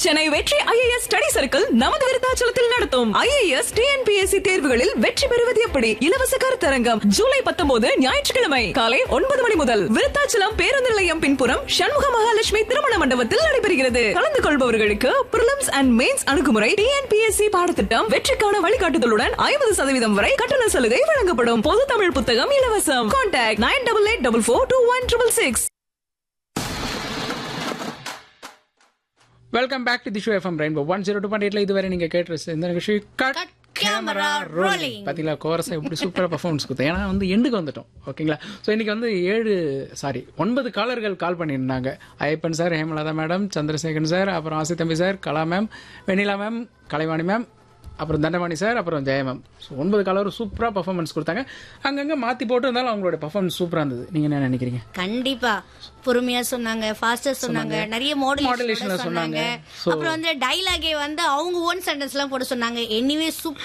சென்னை வெற்றி IAS study circle நமது விருத்தாச்சலத்தில் நடத்தும் ஐஏஎஸ் டிஎன்பிஎஸ்சி தேர்வுகளில் வெற்றி பெறுவது எப்படி இலவச கருத்தரங்கம் ஜூலை பத்தொன்பது ஞாயிற்றுக்கிழமை காலை ஒன்பது மணி முதல் விருத்தாச்சலம் பேருந்து நிலையம் பின்புறம் சண்முக மகாலட்சுமி திருமண மண்டபத்தில் நடைபெறுகிறது கலந்து கொள்பவர்களுக்கு பிரிலிம்ஸ் அண்ட் மெயின்ஸ் அணுகுமுறை டிஎன்பிஎஸ்சி பாடத்திட்டம் வெற்றிக்கான வழிகாட்டுதலுடன் ஐம்பது சதவீதம் வரை கட்டண சலுகை வழங்கப்படும் பொது தமிழ் புத்தகம் இலவசம் contact nine double eight double four two one triple six welcome back to the show FM rainbow one zero two point எயிட்ல இதுவரை நீங்க கேட்டு இந்த நிகழ்ச்சி cut Cut camera camera rolling rolling. பார்த்தீங்களா கோரஸை எப்படி சூப்பராக பர்ஃபார்மன்ஸ் கொடுத்தேன் ஏன்னா வந்து எண்டுக்கு வந்துட்டோம் ஓகேங்களா ஸோ இன்னைக்கு வந்து ஏழு சாரி ஒன்பது காலர்கள் கால் பண்ணியிருந்தாங்க Ayyappan sir Hemalatha madam Chandrasekaran sir அப்புறம் Aasi Thambi sir Kala ma'am Vennila ma'am Kalaivani ma'am அப்புறம் தண்டபாணி சார் அப்புறம் ஜெய மேம் ஸோ ஒன்பது காலரும் சூப்பராக பர்ஃபார்மன்ஸ் கொடுத்தாங்க அங்கங்கே மாற்றி போட்டு இருந்தாலும் அவங்களோட பர்ஃபார்மன்ஸ் சூப்பராக இருந்தது நீங்கள் என்ன நினைக்கிறீங்க கண்டிப்பா பொறுமையா சொன்னாங்க ஃபாஸ்டா சொன்னாங்க நிறைய மாடலேஷன் Modulation ல சொன்னாங்க சொன்னாங்க. So- அப்புறம் வந்து டைலாகே வந்து அவங்க ஓன் சென்டென்ஸ் எல்லாம் போட சொன்னாங்க எனிவே சூப்பர்